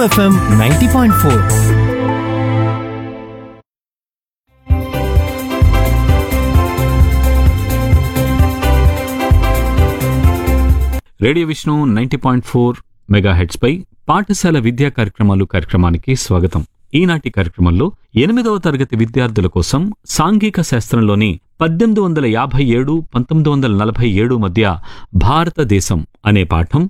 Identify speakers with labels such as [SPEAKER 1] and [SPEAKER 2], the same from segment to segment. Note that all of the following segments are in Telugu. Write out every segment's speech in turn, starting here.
[SPEAKER 1] FM ninety point four
[SPEAKER 2] radio Vishnu ninety point four megahertz పై పాఠశాల విద్యా కార్యక్రమాలు కార్యక్రమానికి స్వాగతం ఈనాటి కార్యక్రమంలో ఎనిమిదవ తరగతి విద్యార్థుల కోసం సాంఘిక శాస్త్రంలోని పద్దెనిమిది వందల యాభై ఏడు పంతొమ్మిది వందల నలభై ఏడు మధ్య భారతదేశం అనే పాఠం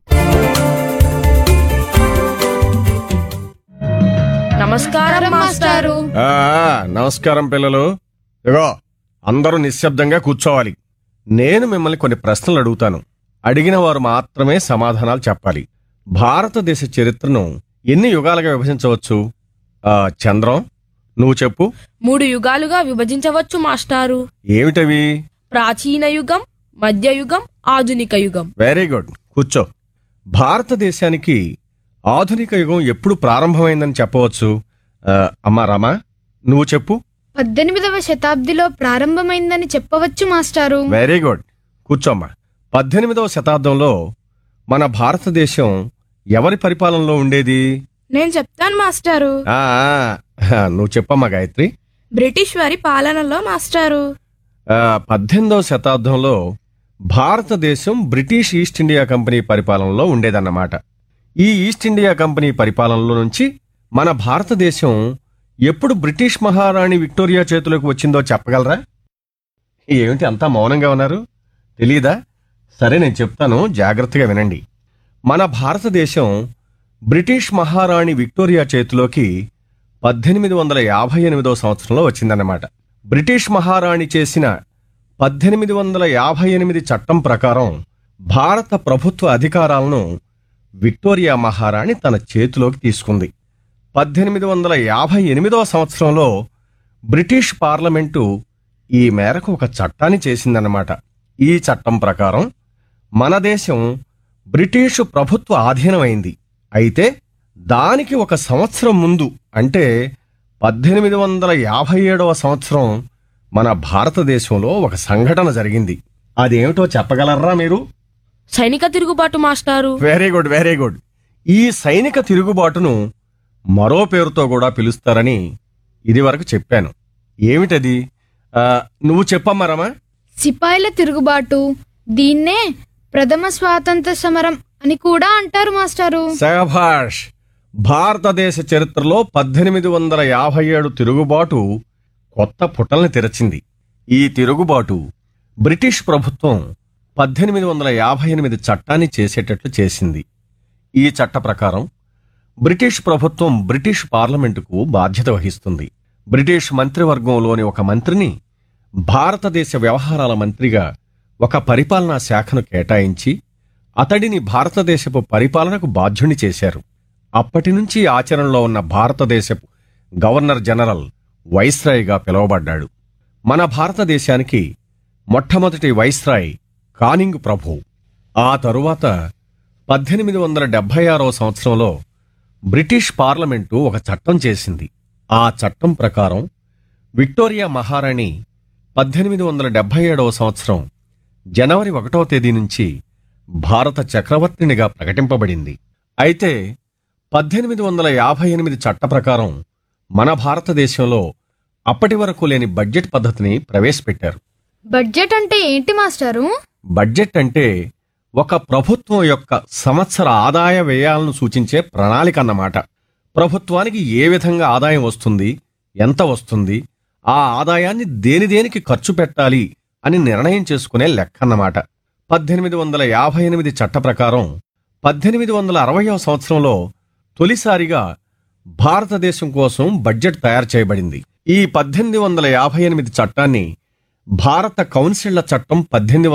[SPEAKER 3] నమస్కారం మాస్టారు
[SPEAKER 4] ఆ, నమస్కారం పిల్లలు ఇగో అందరూ నిశ్శబ్దంగా కూర్చోవాలి నేను మిమ్మల్ని కొన్ని ప్రశ్నలు అడుగుతాను అడిగిన వారు మాత్రమే సమాధానాలు చెప్పాలి భారతదేశ చరిత్రను ఎన్ని యుగాలుగా విభజించవచ్చు ఆ, చంద్రం నువ్వు చెప్పు
[SPEAKER 3] మూడు యుగాలుగా విభజించవచ్చు మాస్టారు
[SPEAKER 4] ఏమిటవి
[SPEAKER 3] ప్రాచీన యుగం మధ్యయుగం ఆధునిక యుగం
[SPEAKER 4] వెరీ గుడ్ కూర్చో భారతదేశానికి ఆధునిక యుగం ఎప్పుడు ప్రారంభమైందని చెప్పవచ్చు ఆ, అమ్మా రామా నువ్వు చెప్పు
[SPEAKER 5] పద్దెనిమిదవ శతాబ్దిలో ప్రారంభమైందని చెప్పవచ్చు మాస్టారు
[SPEAKER 4] వెరీ గుడ్ కూర్చోమ్మా పద్దెనిమిదవ శతాబ్దంలో మన భారతదేశం ఎవరి పరిపాలనలో ఉండేది
[SPEAKER 3] నేను చెప్తాను మాస్టారు
[SPEAKER 4] ఆ ఆ, నువ్వు చెప్పమ్మా గాయత్రి
[SPEAKER 3] బ్రిటిష్ వారి పాలనలో మాస్టారు
[SPEAKER 4] ఆ, పద్దెనిమిదవ శతాబ్దంలో భారతదేశం బ్రిటిష్ ఈస్ట్ ఇండియా కంపెనీ పరిపాలనలో ఉండేదన్నమాట ఈ ఈస్ట్ ఇండియా కంపెనీ పరిపాలనలో నుంచి మన భారతదేశం ఎప్పుడు బ్రిటిష్ మహారాణి విక్టోరియా చేతిలోకి వచ్చిందో చెప్పగలరా ఏమిటి అంతా మౌనంగా ఉన్నారు తెలీదా సరే నేను చెప్తాను జాగ్రత్తగా వినండి మన భారతదేశం బ్రిటిష్ మహారాణి విక్టోరియా చేతిలోకి పద్దెనిమిది వందల యాభై ఎనిమిదో సంవత్సరంలో వచ్చిందన్నమాట బ్రిటిష్ మహారాణి చేసిన పద్దెనిమిది వందల యాభై ఎనిమిది చట్టం ప్రకారం భారత ప్రభుత్వ అధికారాలను విక్టోరియా మహారాణి తన చేతిలోకి తీసుకుంది పద్దెనిమిది వందల యాభై ఎనిమిదో సంవత్సరంలో బ్రిటిష్ పార్లమెంటు ఈ మేరకు ఒక చట్టాన్ని చేసిందన్నమాట ఈ చట్టం ప్రకారం మన దేశం బ్రిటిషు ప్రభుత్వ ఆధీనమైంది అయితే దానికి ఒక సంవత్సరం ముందు అంటే పద్దెనిమిది వందల యాభై ఏడవ సంవత్సరం మన భారతదేశంలో ఒక సంఘటన జరిగింది అదేమిటో చెప్పగలరా మీరు
[SPEAKER 3] సైనిక తిరుగుబాటు మాస్టారు
[SPEAKER 4] వెరీ గుడ్ వెరీ గుడ్ ఈ సైనిక తిరుగుబాటును మరో పేరుతో కూడా పిలుస్తారని ఇదివరకు చెప్పాను ఏమిటది ఆ, నువ్వు చెప్పమ్మరమా
[SPEAKER 5] సిపాయిల తిరుగుబాటు దీన్నే ప్రథమ స్వాతంత్ర సమరం అని కూడా అంటారు మాస్టారు
[SPEAKER 4] శభాష్ భారతదేశ చరిత్రలో పద్దెనిమిది వందల యాభై ఏడు తిరుగుబాటు కొత్త పుటల్ని తెరచింది ఈ తిరుగుబాటు బ్రిటిష్ ప్రభుత్వం పద్దెనిమిది వందల యాభై ఎనిమిది చట్టాన్ని చేసేటట్లు చేసింది ఈ చట్ట ప్రకారం బ్రిటిష్ ప్రభుత్వం బ్రిటిష్ పార్లమెంటుకు బాధ్యత వహిస్తుంది బ్రిటిష్ మంత్రివర్గంలోని ఒక మంత్రిని భారతదేశ వ్యవహారాల మంత్రిగా ఒక పరిపాలనా శాఖను కేటాయించి అతడిని భారతదేశపు పరిపాలనకు బాధ్యుని చేశారు అప్పటి నుంచి ఆచరణలో ఉన్న భారతదేశపు గవర్నర్ జనరల్ వైస్రాయ్గా పిలువబడ్డాడు మన భారతదేశానికి మొట్టమొదటి వైస్రాయ్ కానింగ్ ప్రభు ఆ తరువాత పద్దెనిమిది వందల డెబ్బై ఆరవ సంవత్సరంలో బ్రిటిష్ పార్లమెంటు ఒక చట్టం చేసింది ఆ చట్టం ప్రకారం విక్టోరియా మహారాణి పద్దెనిమిది వందల డెబ్బై ఏడవ సంవత్సరం జనవరి ఒకటవ తేదీ నుంచి భారత చక్రవర్తినిగా ప్రకటింపబడింది అయితే పద్దెనిమిది వందల యాభై ఎనిమిది చట్ట ప్రకారం మన భారతదేశంలో అప్పటి వరకు లేని బడ్జెట్ పద్ధతిని ప్రవేశపెట్టారు
[SPEAKER 5] బడ్జెట్ అంటే ఏంటి మాస్టారు
[SPEAKER 4] బడ్జెట్ అంటే ఒక ప్రభుత్వం యొక్క సంవత్సర ఆదాయ వ్యయాలను సూచించే ప్రణాళిక అన్నమాట ప్రభుత్వానికి ఏ విధంగా ఆదాయం వస్తుంది ఎంత వస్తుంది ఆ ఆదాయాన్ని దేని దేనికి ఖర్చు పెట్టాలి అని నిర్ణయం చేసుకునే లెక్క అన్నమాట పద్దెనిమిది వందల యాభై ఎనిమిది చట్ట ప్రకారం పద్దెనిమిది వందల అరవయవ సంవత్సరంలో తొలిసారిగా భారతదేశం కోసం బడ్జెట్ తయారు చేయబడింది ఈ పద్దెనిమిది వందల యాభై ఎనిమిది చట్టాన్ని భారత కౌన్సిళ్ల చట్టం పద్దెనిమిది